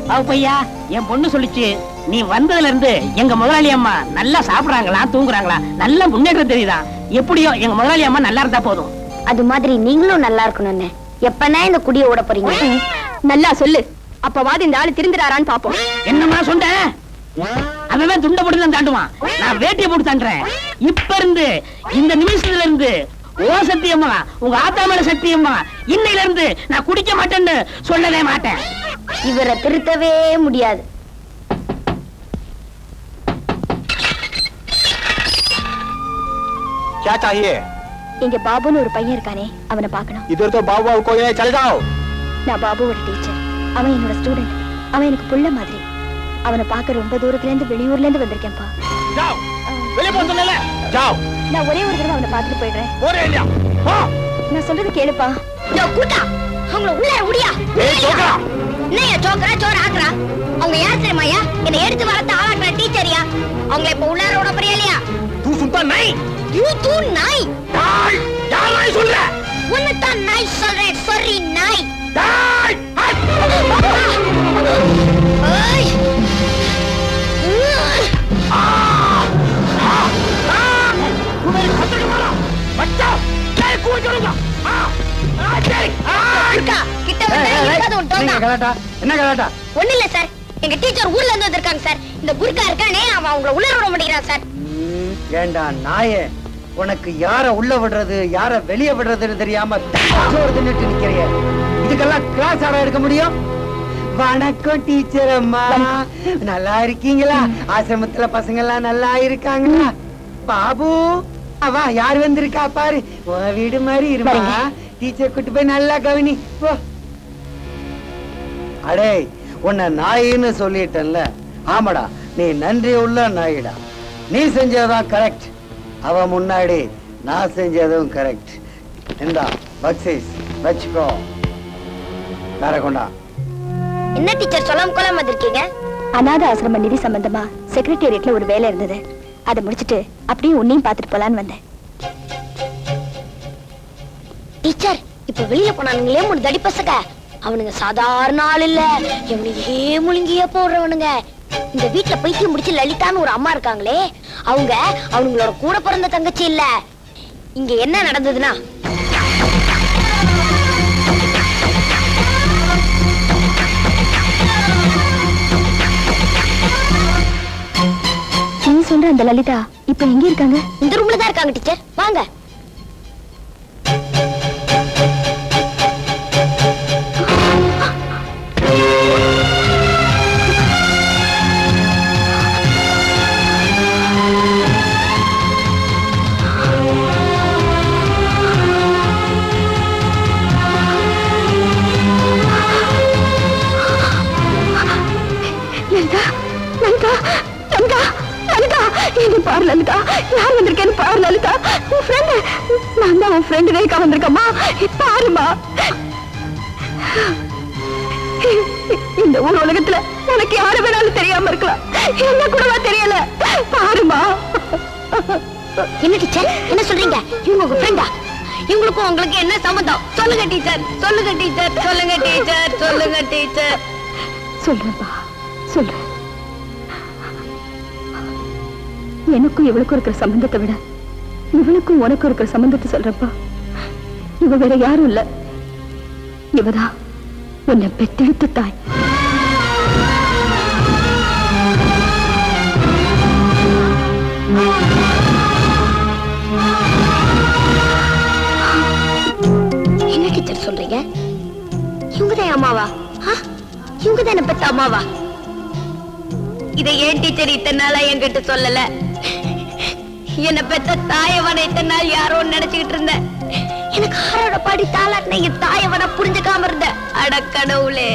அவ பையா என் பொண்ணு சொல்லிச்சு நீ வந்ததுல இருந்து எங்க முதலாளி அம்மா நல்லா சாப்பிடுறாங்களா தூங்குறாங்களா நல்ல முன்னேற்றம் தெரியுதா எப்படியோ எங்க முதலாளி அம்மா நல்லா இருந்தா போதும் அது மாதிரி நீங்களும் நல்லா இருக்கணும்னு எப்பனா இந்த குடிய ஓட போறீங்க நல்லா சொல்லு அப்பவாது இந்த ஆளு திருந்துறாரான்னு பாப்போம் என்னம்மா சொன்னேன் அவன் துண்டை போட்டு தான் தாண்டுவான் நான் வேட்டியை போட்டு தாண்டுறேன் இப்ப இருந்து இந்த நிமிஷத்துல இருந்து ஓ சத்தியம்மா உங்க ஆத்தா மேல சத்தியம்மா இன்னையில இருந்து நான் குடிக்க மாட்டேன்னு சொல்லவே மாட்டேன் இவரை திருத்தவே முடியாது क्या चाहिए இங்க பாபுன்னு ஒரு பையன் இருக்கானே அவனை பார்க்கணும் इधर तो बाबू बाबू कोई नहीं चले जाओ நான் பாபுவோட டீச்சர் அவன் என்னோட ஸ்டூடெண்ட் அவன் எனக்கு புள்ள மாதிரி அவனை பார்க்க ரொம்ப தூரத்துல இருந்து வெளியூர்ல இருந்து வந்திருக்கேன்ப்பா जाओ வெளிய போ சொல்லல जाओ நான் ஒரே ஒரு தடவை அவனை பார்த்துட்டு போயிடுறேன் போறே இல்லையா போ நான் சொல்றது கேளுப்பா கூட்டா அவங்கள உள்ள முடியா ஏய் சோக்கா என்னையா சோக்கரா சோற ஆக்குறா அவங்க யார் தெரியுமாயா என்னை எடுத்து வளர்த்த ஆளாக்குற டீச்சரியா அவங்கள இப்ப உள்ளார விட போறியா இல்லையா तू सुनता नहीं யூ தூ நாய் डाल डाल नहीं सुन ले உன்னை தான் நாய் சொல்றேன் sorry நாய் डाल हट ஏய் तू मेरी खतर मारा बच्चा मैं कूद करूंगा हाँ आ तेरी இருக்கா கிட்ட வந்து இருக்காது உன் டோனா கலாட்டா என்ன கலாட்டா ஒண்ணு இல்ல சார் எங்க டீச்சர் ஊர்ல இருந்து வந்திருக்காங்க சார் இந்த குர்கா இருக்கானே அவன் அவங்கள உள்ள விட மாட்டேங்கிறான் சார் ஏண்டா நாயே உனக்கு யார உள்ள விடுறது யார வெளிய விடுறதுன்னு தெரியாம சோறு தின்னுட்டு நிக்கிறிய இதுக்கெல்லாம் கிளாஸ் ஆட எடுக்க முடியும் வணக்கம் டீச்சர் அம்மா நல்லா இருக்கீங்களா ஆசிரமத்துல பசங்க எல்லாம் நல்லா இருக்காங்களா பாபு அவா யார் வந்திருக்கா பாரு உன் வீடு மாதிரி இருப்பா டீச்சர் கூட்டு போய் நல்லா கவனி போ அடே உன்னை நாயின்னு சொல்லிட்டேன்ல ஆமாடா நீ நன்றி உள்ள நாயிடா நீ செஞ்சதுதான் கரெக்ட் அவ முன்னாடி நான் செஞ்சதும் கரெக்ட் இந்தா பக்ஸிஸ் வச்சுக்கோ வேற கொண்டா என்ன டீச்சர் சொல்லாம கொள்ளாம வந்திருக்கீங்க அநாத ஆசிரம நிதி சம்பந்தமா செக்ரட்டேரியட்ல ஒரு வேலை இருந்தது அதை முடிச்சிட்டு அப்படியே உன்னையும் பார்த்துட்டு போலான்னு வந்தேன் டீச்சர் இப்ப வெளியில போனானுங்களே மூணு தடி பசங்க அவனுங்க சாதாரண ஆள் இல்ல எவனுக்கே முழுங்கியே போடுறவனுங்க இந்த வீட்ல பைத்தியம் முடிச்சு லலிதான்னு ஒரு அம்மா இருக்காங்களே அவங்க அவனுங்களோட கூட பிறந்த தங்கச்சி இல்ல இங்க என்ன நடந்ததுன்னா நீ சொல்ற அந்த லலிதா இப்ப எங்க இருக்காங்க இந்த ரூம்ல தான் இருக்காங்க டீச்சர் வாங்க லலிதா லலிதா லலிதா லலிதா இது பாரு லலிதா யார் வந்திருக்கேன்னு பாரு லலிதா உன் ஃப்ரெண்டு நான் தான் உன் ஃப்ரெண்டு ரேகா வந்திருக்கம்மா பாருமா இந்த ஊர் உலகத்துல உனக்கு யாரு வேணாலும் தெரியாம இருக்கலாம் என்ன கூடவா தெரியல பாருமா என்ன டீச்சர் என்ன சொல்றீங்க இவங்க உங்க ஃப்ரெண்டா இவங்களுக்கும் உங்களுக்கு என்ன சம்மந்தம் சொல்லுங்க டீச்சர் சொல்லுங்க டீச்சர் சொல்லுங்க டீச்சர் சொல்லுங்க டீச்சர் சொல்றேன்ப்பா சொல்றேன் எனக்கும் இவளுக்கும் இருக்கிற சம்பந்தத்தை விட இவளுக்கும் உனக்கும் இருக்கிற சம்பந்தத்தை சொல்றப்பா இவ வேற யாரும் இல்ல இவதான் உன்னை பெத்தெடுத்த தாய் என்ன டீச்சர் சொல்றீங்க இவங்க தான் அம்மாவா இவங்க தான் பெத்த அம்மாவா இதை ஏன் டீச்சர் இத்தனை நாளா என்கிட்ட சொல்லல என்ன பெத்த தாயவனை இத்தனை நாள் யாரோ நினைச்சுக்கிட்டு இருந்தேன் எனக்கு ஆரோட பாடி தாளாட்டின என் தாயவனை புரிஞ்சுக்காம இருந்த அட கடவுளே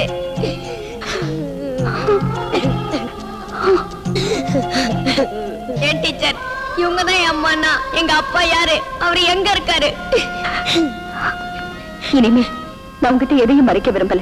ஏன் டீச்சர் இவங்க தான் என் அம்மானா எங்க அப்பா யாரு அவர் எங்க இருக்காரு இனிமே நான் உங்ககிட்ட எதையும் மறைக்க விரும்பல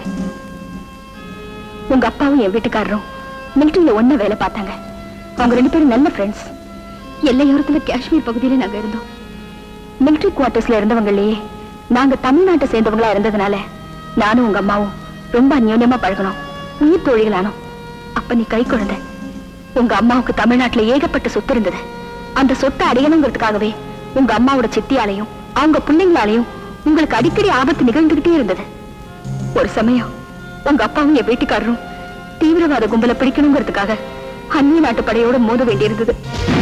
உங்க அப்பாவும் என் வீட்டுக்காரரும் மிலிட்டரியில ஒண்ணா வேலை பார்த்தாங்க அவங்க ரெண்டு பேரும் நல்ல ஃப்ரெண்ட்ஸ் எல்லையோரத்துல காஷ்மீர் பகுதியில நாங்க இருந்தோம் மிலிட்டரி குவார்டர்ஸ்ல இருந்தவங்களே நாங்க தமிழ்நாட்டை சேர்ந்தவங்களா இருந்ததுனால நானும் உங்க அம்மாவும் ரொம்ப அந்யோன்யமா பழகணும் உயிர் தோழிகளானோம் அப்ப நீ கை குழந்தை உங்க அம்மாவுக்கு தமிழ்நாட்டுல ஏகப்பட்ட சொத்து இருந்தது அந்த சொத்தை அடையணுங்கிறதுக்காகவே உங்க அம்மாவோட சித்தியாலையும் அவங்க பிள்ளைங்களாலையும் உங்களுக்கு அடிக்கடி ஆபத்து நிகழ்ந்துகிட்டே இருந்தது ஒரு சமயம் உங்க அப்பாவும் என் வீட்டுக்காரரும் தீவிரவாத கும்பலை பிடிக்கணுங்கிறதுக்காக அந்நிய நாட்டு படையோட மோத வேண்டியிருந்தது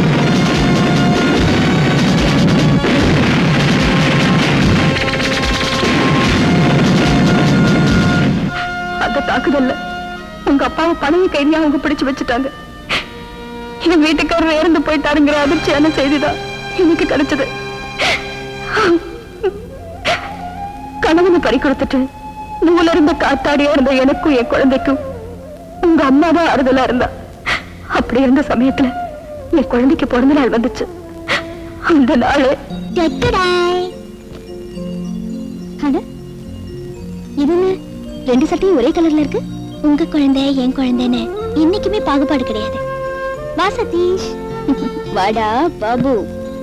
அந்த தாக்குதல்ல உங்க அப்பாவை பணவி கைதியா அவங்க பிடிச்சு வச்சுட்டாங்க என் வீட்டுக்காரர் இறந்து போயிட்டாருங்கிற அதிர்ச்சியான செய்திதான் எனக்கு கிடைச்சது கணவனை பறி கொடுத்துட்டு நூல இருந்த காத்தாடியா இருந்த எனக்கும் என் குழந்தைக்கும் உங்க அம்மா தான் ஆறுதலா இருந்தா அப்படி இருந்த சமயத்துல என் குழந்தைக்கு பிறந்த நாள் வந்துச்சு அந்த நாள் இது என்ன ரெண்டு சட்டையும் ஒரே கலர்ல இருக்கு உங்க குழந்தை என் குழந்தைன்னு என்னைக்குமே பாகுபாடு கிடையாது வா சதீஷ் வாடா பாபு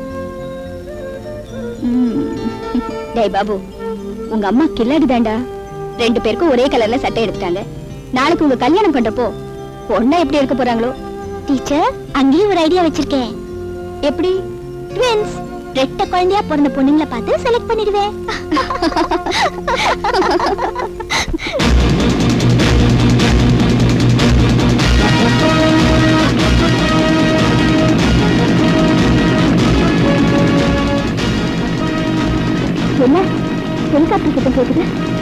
ம். டேய் பாபு உங்க அம்மா கில்லாடி தாண்டா ரெண்டு பேருக்கும் ஒரே கலர்ல சட்டை எடுத்துட்டாங்க நாளைக்கு உங்க கல்யாணம் பண்றப்போ பொண்ணா எப்படி இருக்க போறாங்களோ டீச்சர் அங்கேயும் ஒரு ஐடியா வச்சிருக்கேன் எப்படி ட்வின்ஸ் ரெட்ட குழந்தையா பிறந்த பொண்ணுங்களை பார்த்து செலக்ட் பண்ணிடுவேன் என்ன ஹெலிகாப்டர் கிட்ட கேக்குது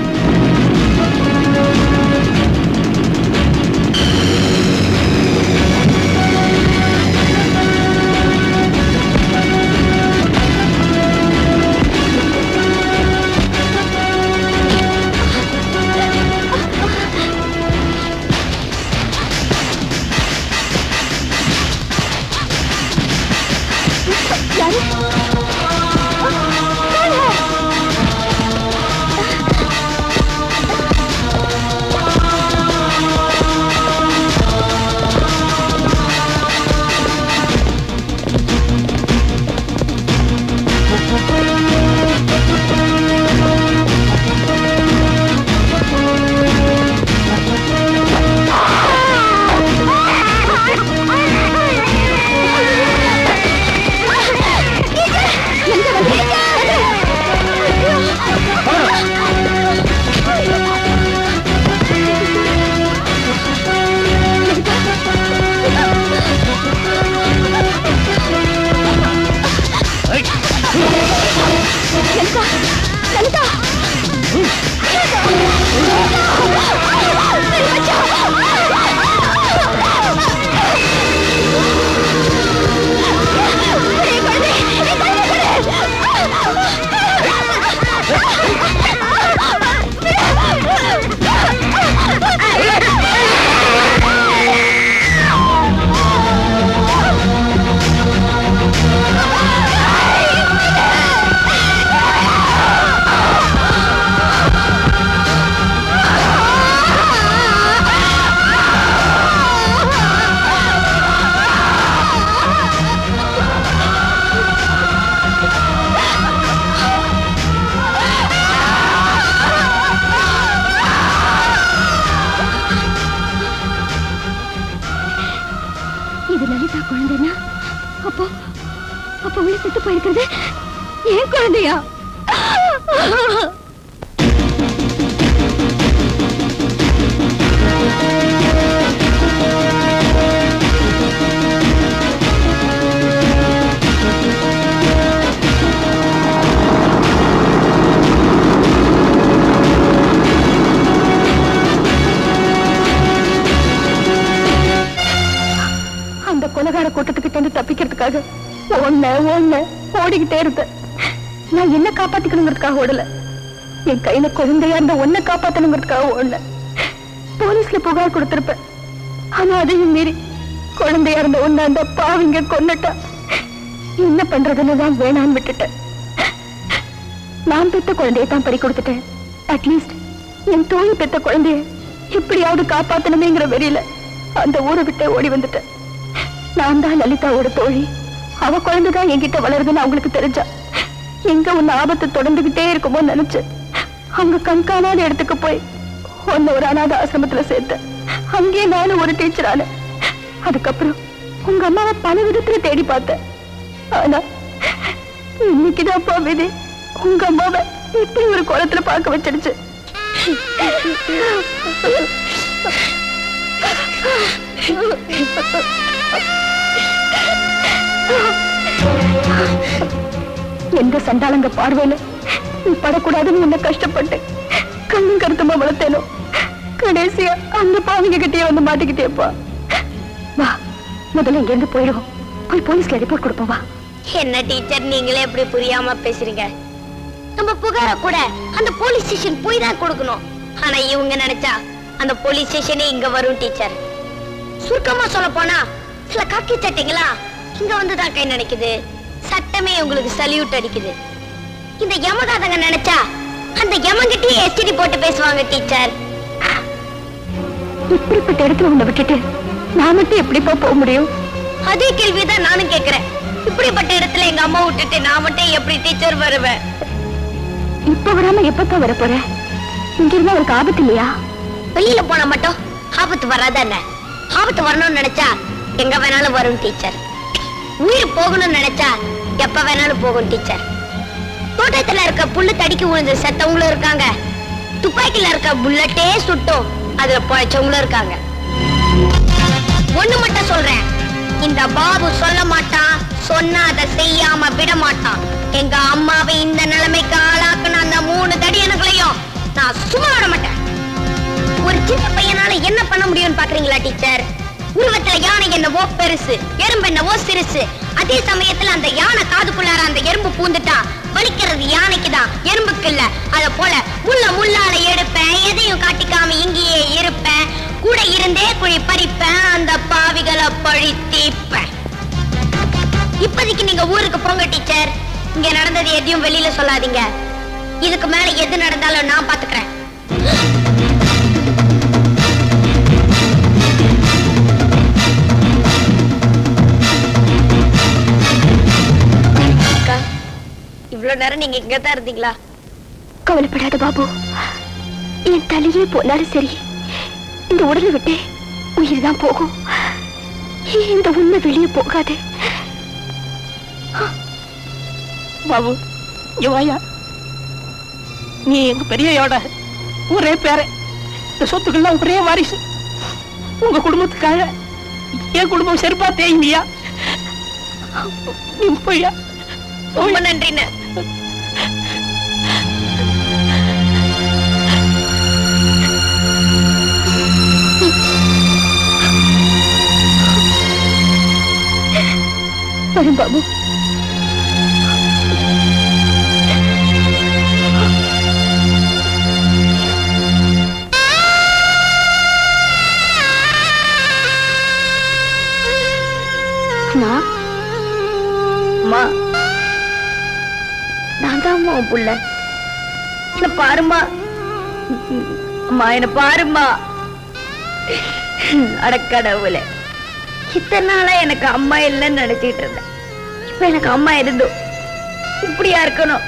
இது லலிதா குழந்தைனா அப்போ அப்போ உள்ள செத்து போயிருக்கிறது ஏன் குழந்தையா அந்த கொலகார கூட்டத்துக்கிட்ட இருந்து தப்பிக்கிறதுக்காக ஒண்ணு ஒண்ணு ஓடிக்கிட்டே இருந்தேன் நான் என்ன காப்பாத்திக்கணுங்கிறதுக்காக ஓடல என் கையில குழந்தையா இருந்த ஒன்ன காப்பாத்தணுங்கிறதுக்காக ஓடல போலீஸ்ல புகார் கொடுத்திருப்பேன் ஆனா அதையும் மீறி குழந்தையா இருந்த ஒண்ணு அந்த பாவிங்க கொன்னுட்டா என்ன பண்றதுன்னு தான் வேணான்னு விட்டுட்டேன் நான் பெத்த குழந்தையை தான் பறி கொடுத்துட்டேன் அட்லீஸ்ட் என் தோழி பெத்த குழந்தைய எப்படியாவது காப்பாத்தணுமேங்கிற வெறியில அந்த ஊரை விட்டு ஓடி வந்துட்டேன் நான் தான் லலிதாவோட தோழி அவ குழந்தைதான் என்கிட்ட வளருதுன்னு அவங்களுக்கு தெரிஞ்சா எங்க உன்ன ஆபத்து தொடர்ந்துகிட்டே இருக்குமோ நினைச்சு அவங்க கண்காணாத இடத்துக்கு போய் உன்னை ஒரு அநாத ஆசிரமத்துல சேர்த்தேன் அங்கேயே நானும் ஒரு டீச்சர் ஆனேன் அதுக்கப்புறம் உங்க அம்மாவை பல விதத்துல தேடி பார்த்தேன் ஆனா இன்னைக்குதான்ப்பா விதி உங்க அம்மாவை இப்படி ஒரு குளத்துல பார்க்க வச்சிடுச்சு எந்த சண்டாளங்க பார்வையில நீ படக்கூடாதுன்னு உன்னை கஷ்டப்பட்டு கண்ணும் கருத்துமா வளர்த்தேனோ கடைசியா அந்த பாவிங்க கிட்டே வந்து மாட்டிக்கிட்டேப்பா வா முதல்ல இங்க இருந்து போயிடுவோம் போய் போலீஸ்ல ரிப்போர்ட் கொடுப்போம் வா என்ன டீச்சர் நீங்களே எப்படி புரியாம பேசுறீங்க நம்ம புகார கூட அந்த போலீஸ் ஸ்டேஷன் போய் தான் கொடுக்கணும் ஆனா இவங்க நினைச்சா அந்த போலீஸ் ஸ்டேஷனே இங்க வரும் டீச்சர் சுருக்கமா சொல்ல போனா சில காக்கி சட்டைங்களா இங்க வந்து தான் கை நினைக்குது சட்டமே உங்களுக்கு சல்யூட் அடிக்குது இந்த யமகாதங்க நினைச்சா அந்த யமங்கிட்டயே எஸ்டிடி போட்டு பேசுவாங்க டீச்சர் இப்படிப்பட்ட இடத்துல உன்னை விட்டுட்டு நான் மட்டும் எப்படிப்பா போக முடியும் அதே கேள்விதான் நானும் கேக்குறேன் இப்படிப்பட்ட இடத்துல எங்க அம்மா விட்டுட்டு நான் மட்டும் எப்படி டீச்சர் வருவேன் இப்ப வராம எப்பத்தான் வர போற இங்க இருந்தா அவருக்கு ஆபத்து இல்லையா வெளியில போனா மட்டும் ஆபத்து வராதா என்ன ஆபத்து வரணும்னு நினைச்சா எங்க வேணாலும் வரும் டீச்சர் உயிர் போகணும்னு நினைச்சா எப்ப வேணாலும் போகும் டீச்சர் தோட்டத்துல இருக்க புல்லு தடிக்கு விழுந்து செத்தவங்களும் இருக்காங்க துப்பாக்கில இருக்க புல்லட்டே சுட்டும் அதுல பொழைச்சவங்களும் இருக்காங்க ஒண்ணு மட்டும் சொல்றேன் இந்த பாபு சொல்ல மாட்டான் சொன்னா அதை செய்யாம விட மாட்டான் எங்க அம்மாவை இந்த நிலைமைக்கு ஆளாக்குன அந்த மூணு தடியனுங்களையும் நான் சும்மா விட மாட்டேன் ஒரு சின்ன பையனால என்ன பண்ண முடியும்னு பாக்குறீங்களா டீச்சர் உருவத்துல யானை என்னவோ பெருசு எறும்பு என்னவோ சிறுசு அதே சமயத்துல அந்த யானை காதுக்குள்ளார அந்த எறும்பு பூந்துட்டா வலிக்கிறது யானைக்கு தான் எறும்புக்கு இல்ல அத போல முள்ள முள்ளால எடுப்பேன் எதையும் காட்டிக்காம இங்கேயே இருப்பேன் கூட இருந்தே குழி பறிப்பேன் அந்த பாவிகளை பழி தீப்பேன் இப்போதைக்கு நீங்க ஊருக்கு போங்க டீச்சர் இங்க நடந்தது எதையும் வெளியில சொல்லாதீங்க இதுக்கு மேல எது நடந்தாலும் நான் பாத்துக்கிறேன் அக்கா இவ்வளவு நேரம் நீங்க இங்க தான் இருந்தீங்களா கவலைப்படாத பாபு என் தலையே போனாலும் சரி இந்த உடலை விட்டு உயிர் தான் போகும் இந்த உண்மை வெளியே போகாது பாபு இங்க வாயா நீ எங்க பெரியயோட ஒரே பேர இந்த சொத்துக்கள்லாம் ஒரே வாரிசு உங்க குடும்பத்துக்காக என் குடும்பம் செருப்பா தேய்மியா நீ போய்யா ரொம்ப நன்றிண்ணே வரும் பாபு அம்மா அம்மா நான் தான் அம்மா உன் புள்ள என்ன பாருமா அம்மா என்ன பாருமா அடக்கடவுளே இத்தனை நாளா எனக்கு அம்மா இல்லைன்னு நினைச்சிட்டு இருந்தேன் இப்ப எனக்கு அம்மா இருந்தோம் இப்படியா இருக்கணும்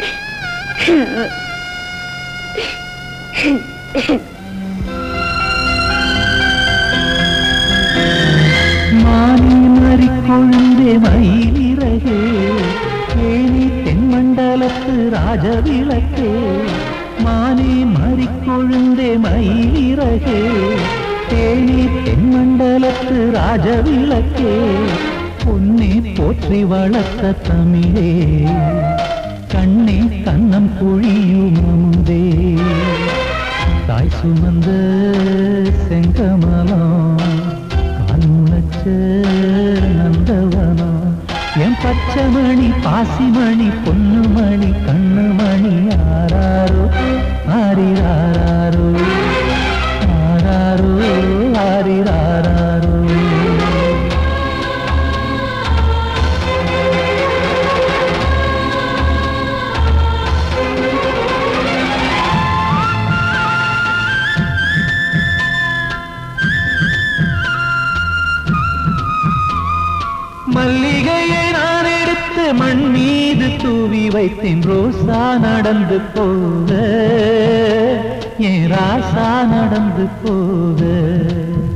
மானி மறி கொழுந்தே மயிலிறகே ஏனி தென்மண்டலத்து ராஜவிளக்கே மானி மறி கொழுந்தே மயிலிறகே தேனி தென்மண்டலத்து ராஜவிளக்கே பொன்னே போற்றி வளர்த்த தமிழே கண்ணே கண்ணம் குழியும் அமுதே தாய் சுமந்த செங்கமலம் கால் முளைச்ச நந்தவனம் என் பச்சைமணி பாசிமணி பொன்னுமணி கண்ணுமணி ஆராரோ ஆரிராரோ ஆராரோ ஆரிராரோ மல்லிகையை நான் எடுத்து மண் மீது தூவி வைத்தேன் ரோசா நடந்து போக ஏன் ராசா நடந்து போக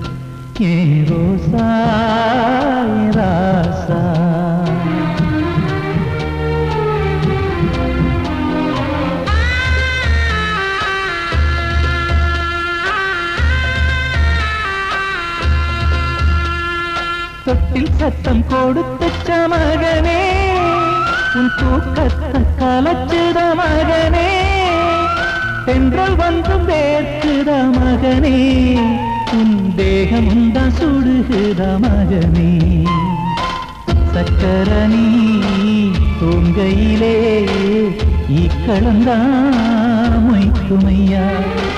தொட்டில் சத்தம் கொடுத்த மகனே உன் தூக்கத்தை கலச்சுத மகனே தென்றல் வந்தும் வேர்க்குத மகனே உன் தேகம் தான் சுடுகுத மகனே சக்கரணி தூங்கையிலே ஈக்களந்தா மொய்க்குமையா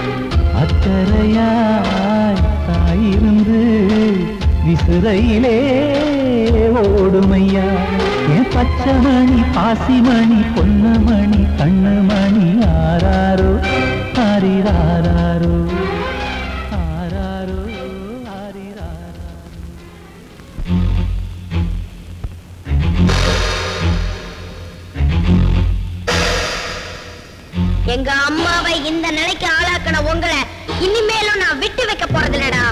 அக்கறையாய் தாயிருந்து விசுரையிலே ஓடுமையா என் பச்சைமணி பாசிமணி பொன்னமணி கண்ணுமணி ஆராரோ ஆரிராரோ ஆராரோ ஆரிராரோ எங்க அம்மாவை இந்த நிலைக்கு ஆளாக்கின உங்களை இனிமேலும் நான் விட்டு வைக்க போறதில்லடா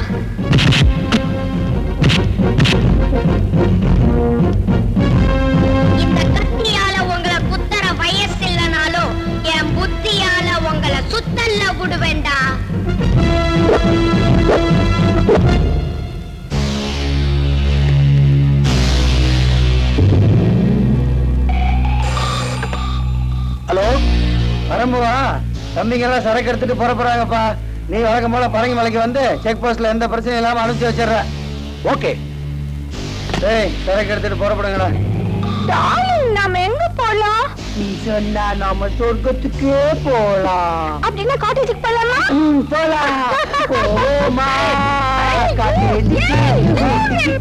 இந்த கத்தியால உங்களை குத்தற வயசு இல்லைனாலும் என் புத்தியால உங்களை சுத்தல்ல விடுவேண்டா ஹலோ வரம்புவா தம்பிங்க எல்லாம் சரக்கு எடுத்துட்டு புறப்படுறாங்கப்பா நீ வழக்கம் போல பரங்கி மலைக்கு வந்து செக் போஸ்ட்ல எந்த பிரச்சனையும் இல்லாம அனுப்பிச்சு வச்சிடுற ஓகே டேய் சரக்கு எடுத்துட்டு புறப்படுங்கடா நாம எங்க போலாம் நீ சொன்னா நாம சொர்க்கத்துக்கே போலாம் அப்படின்னா காட்டேஜுக்கு போலாமா ம், போலாம் போமா காட்டேஜுக்கு.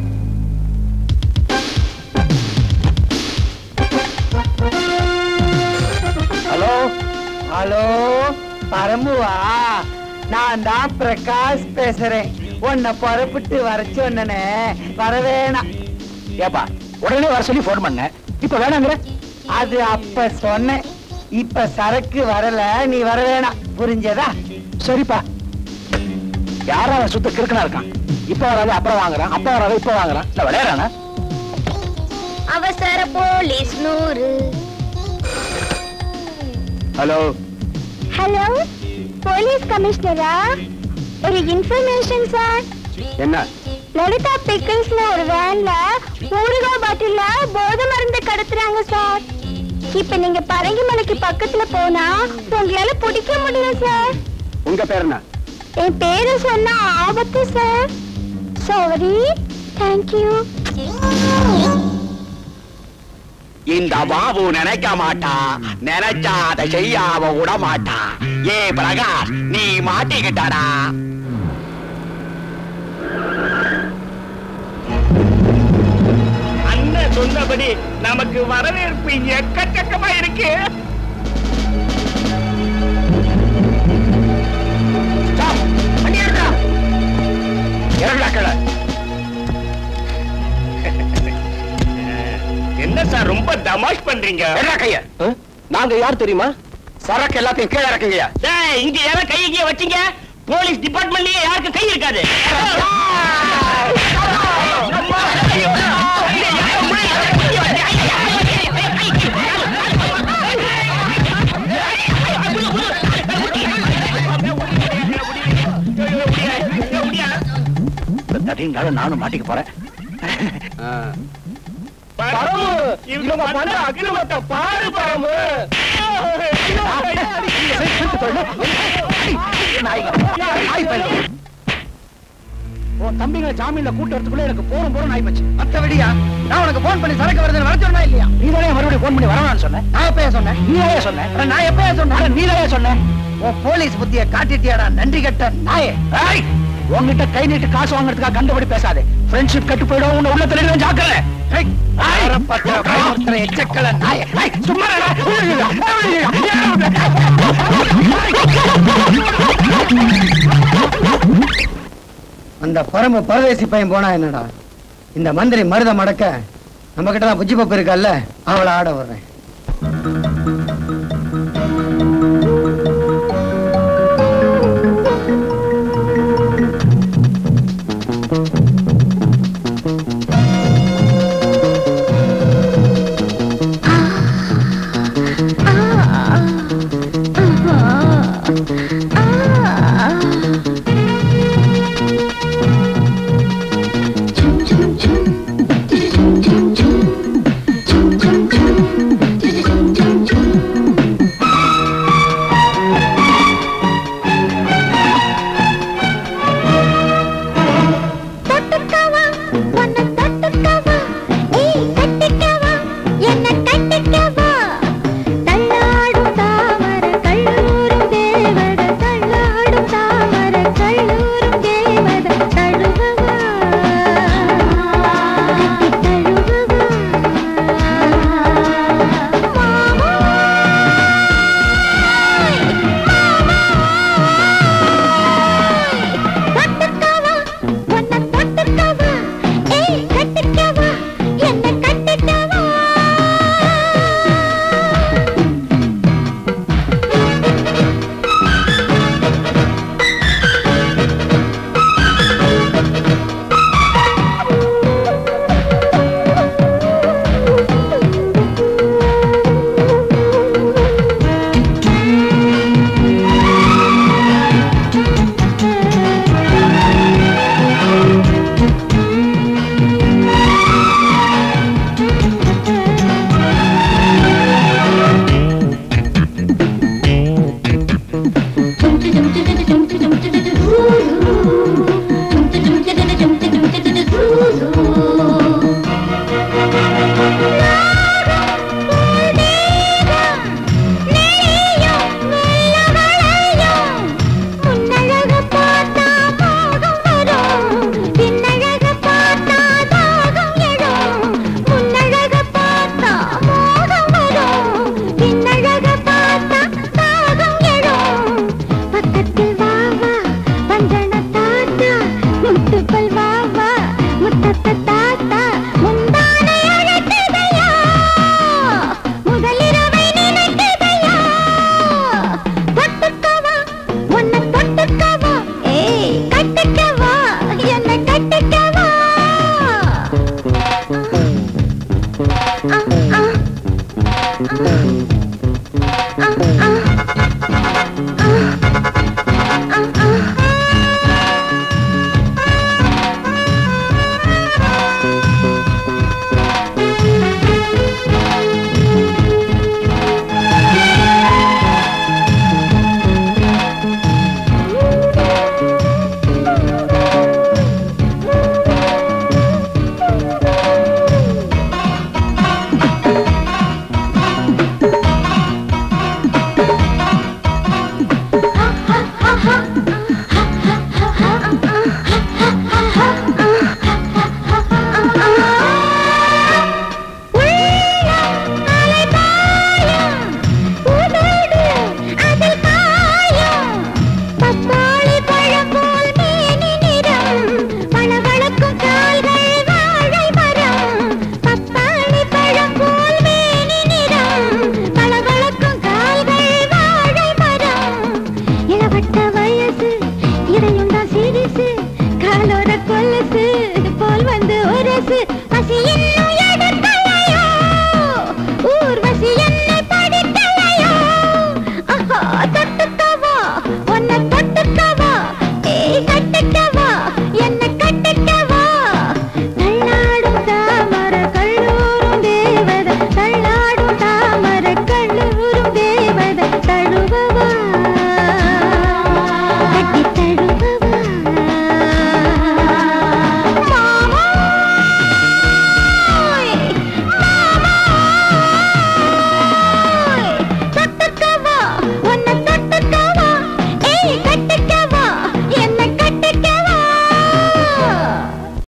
ஹலோ ஹலோ பரம்புவா நான் தான் பிரகாஷ் பேசுறேன் உன்னை புறப்பட்டு வர சொன்னனே வரவேணாம் ஏப்பா உடனே வர சொல்லி போன் பண்ண இப்ப வேணாங்கிற அது அப்ப சொன்னேன் இப்ப சரக்கு வரல நீ வர வேணாம் புரிஞ்சதா சரிப்பா யாரா அவன் சுத்த கிறுக்கனா இருக்கான் இப்ப வராது அப்புறம் வாங்குறான் அப்ப வராது இப்ப வாங்குறான் இல்ல விளையாடுறானா அவசர போலீஸ் நூறு ஹலோ ஹலோ போலீஸ் கமிஷனரா ஒரு இன்ஃபர்மேஷன் சார் என்ன லலிதா பிக்கிள்ஸ்ல ஒரு வேன்ல ஊறுகாய் பாட்டில்ல போதை மருந்து கடத்துறாங்க சார் இப்ப நீங்க பரங்கிமலைக்கு பக்கத்துல போனா உங்களால பிடிக்க முடியும் சார் உங்க பேர் என்ன என் பேரு சொன்னா ஆபத்து சார் சாரி தேங்க்யூ இந்த பாபு நினைக்க மாட்டா நினைச்சா அதை செய்யாம விட மாட்டா ஏ பிரகாஷ் நீ மாட்டிக்கிட்டாடா அண்ணன் சொன்னபடி நமக்கு வரவேற்பு எக்கச்சக்கமா இருக்கு ஸ்டாப்! வண்டி எடுடா. இறங்குடா கீழே. என்ன சார் ரொம்ப தமாஷ் பண்றீங்க என்ன கைய நாங்க யார் தெரியுமா சரக்கு எல்லாத்தையும் கீழே இறக்குங்க இங்க யாரா கை கீழே வச்சீங்க போலீஸ் டிபார்ட்மெண்ட்லயே யாருக்கு கை இருக்காது தடிங்கால நானும் மாட்டிக்க போறேன் பரமு இவங்க பண்ற அக்கிரமத்தை பாரு பரமு உன் தம்பிங்களை ஜாமீன்ல கூட்டு வரதுக்குள்ள எனக்கு போறோம் போறோம் ஆயி போச்சு மத்தபடியா நான் உனக்கு போன் பண்ணி சரக்கு வருதுன்னு வர சொன்னா இல்லையா நீ தானே மறுபடியும் போன் பண்ணி வரணும்னு சொன்னேன் நான் எப்பயா சொன்னேன் நீ தானே சொன்ன அட, நான் எப்பயா சொன்னேன் நீ தானே சொன்ன உன் போலீஸ் புத்திய காட்டிட்டியாடா நன்றி கட்ட நாயே ஏய், உன்கிட்ட கை நீட்டு காசு வாங்குறதுக்காக கண்டபடி பேசாதே ஃப்ரெண்ட்ஷிப் கட்டு போயிடும் உன்னை உள்ள தலையில ஜாக்கிரதை ஏய், ஏய், ஆரப்பட்ட பயமுறுத்துற எச்சக்கல நாயே ஏய், சும்மா இருடா. அந்த பரம பரதேசி பையன் போனா என்னடா இந்த மந்திரி மருத மடக்க நம்ம கிட்ட தான் புஜ்ஜி பப்பு இருக்கல்ல அவளை ஆட வர்றேன் Chum chum chum பசி என்ன